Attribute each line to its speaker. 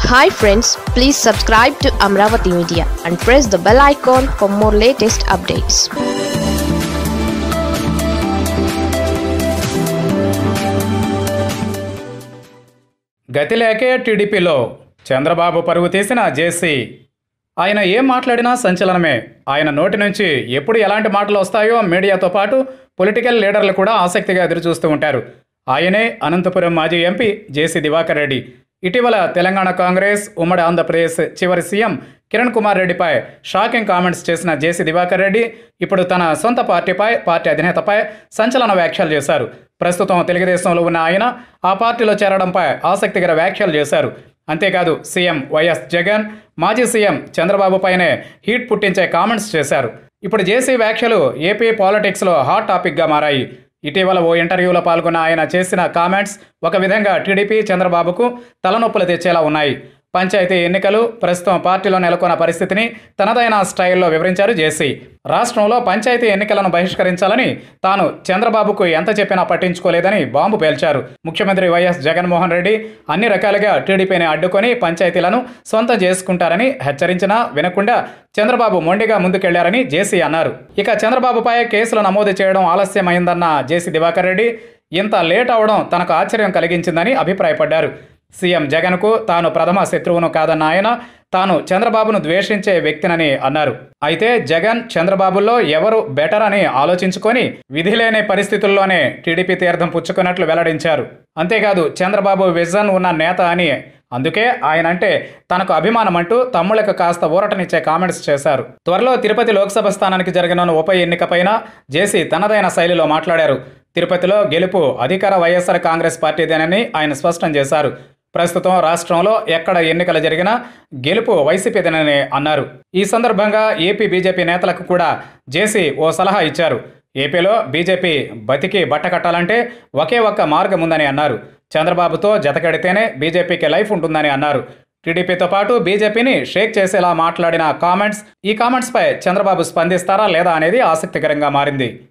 Speaker 1: hi friends please subscribe to Amaravati media and press the bell icon for more latest updates
Speaker 2: గతి లేకే టీడీపీలో చంద్రబాబు పరుగు తీసిన జేసీ ఆయన ఏం మాట్లాడినా సంచలనమే ఆయన నోటి నుంచి ఎప్పుడు ఎలాంటి మాటలు వస్తాయో మీడియాతో పాటు పొలిటికల్ లీడర్లు కూడా ఆసక్తిగా ఎదురుచూస్తూ ఉంటారు ఆయనే అనంతపురం మాజీ ఎంపీ జేసీ దివాకర్ రెడ్డి ఇటీవల తెలంగాణ కాంగ్రెస్ ఉమ్మడి ఆంధ్రప్రదేశ్ చివరి సీఎం కిరణ్ కుమార్ రెడ్డిపై షాకింగ్ కామెంట్స్ చేసిన జేసీ దివాకర్ రెడ్డి ఇప్పుడు తన సొంత పార్టీపై పార్టీ అధినేతపై సంచలన వ్యాఖ్యలు చేశారు ప్రస్తుతం తెలుగుదేశంలో ఉన్న ఆయన ఆ పార్టీలో చేరడంపై ఆసక్తికర వ్యాఖ్యలు చేశారు అంతేకాదు సీఎం వైఎస్ జగన్ మాజీ సీఎం చంద్రబాబుపైనే హీట్ పుట్టించే కామెంట్స్ చేశారు ఇప్పుడు జేసీ వ్యాఖ్యలు ఏపీ పాలిటిక్స్లో హాట్ టాపిక్గా మారాయి ఇటీవల ఓ ఇంటర్వ్యూలో పాల్గొన్న ఆయన చేసిన కామెంట్స్ ఒక విధంగా టీడీపీ చంద్రబాబుకు తలనొప్పులు తెచ్చేలా ఉన్నాయి పంచాయతీ ఎన్నికలు ప్రస్తుతం పార్టీలో నెలకొన్న పరిస్థితిని తనదైన స్టైల్లో వివరించారు జేసీ రాష్ట్రంలో పంచాయతీ ఎన్నికలను బహిష్కరించాలని తాను చంద్రబాబుకు ఎంత చెప్పినా పట్టించుకోలేదని బాంబు పేల్చారు ముఖ్యమంత్రి వైఎస్ జగన్మోహన్ రెడ్డి అన్ని రకాలుగా టీడీపీని అడ్డుకొని పంచాయతీలను సొంతం చేసుకుంటారని హెచ్చరించినా వినకుండా చంద్రబాబు మొండిగా ముందుకెళ్లారని జేసీ అన్నారు ఇక చంద్రబాబుపై కేసులు నమోదు చేయడం ఆలస్యమైందన్న జేసీ దివాకర్ రెడ్డి ఇంత లేట్ అవడం తనకు ఆశ్చర్యం కలిగించిందని అభిప్రాయపడ్డారు సీఎం జగన్కు తాను ప్రథమ శత్రువును కాదన్న ఆయన తాను చంద్రబాబును ద్వేషించే వ్యక్తినని అన్నారు అయితే జగన్ చంద్రబాబుల్లో ఎవరు బెటర్ అని ఆలోచించుకొని విధి లేని పరిస్థితుల్లోనే టీడీపీ తీర్థం పుచ్చుకున్నట్లు వెల్లడించారు అంతేకాదు చంద్రబాబు విజన్ ఉన్న నేత అని అందుకే ఆయన అంటే తనకు అభిమానం అంటూ తమ్ముళ్లకు కాస్త ఊరటనిచ్చే కామెంట్స్ చేశారు త్వరలో తిరుపతి లోక్సభ స్థానానికి జరగనున్న ఉప ఎన్నికపైన జేసీ తనదైన శైలిలో మాట్లాడారు తిరుపతిలో గెలుపు అధికార వైఎస్ఆర్ కాంగ్రెస్ పార్టీదేనని ఆయన స్పష్టం చేశారు ప్రస్తుతం రాష్ట్రంలో ఎక్కడ ఎన్నికలు జరిగినా గెలుపు వైసీపీదేనని అన్నారు ఈ సందర్భంగా ఏపీ బీజేపీ నేతలకు కూడా జేసీ ఓ సలహా ఇచ్చారు ఏపీలో బీజేపీ బతికి బట్టకట్టాలంటే ఒకే ఒక్క మార్గం ఉందని అన్నారు చంద్రబాబుతో జతకడితేనే బీజేపీకి లైఫ్ ఉంటుందని అన్నారు టీడీపీతో పాటు బీజేపీని షేక్ చేసేలా మాట్లాడిన కామెంట్స్ ఈ కామెంట్స్పై చంద్రబాబు స్పందిస్తారా లేదా అనేది ఆసక్తికరంగా మారింది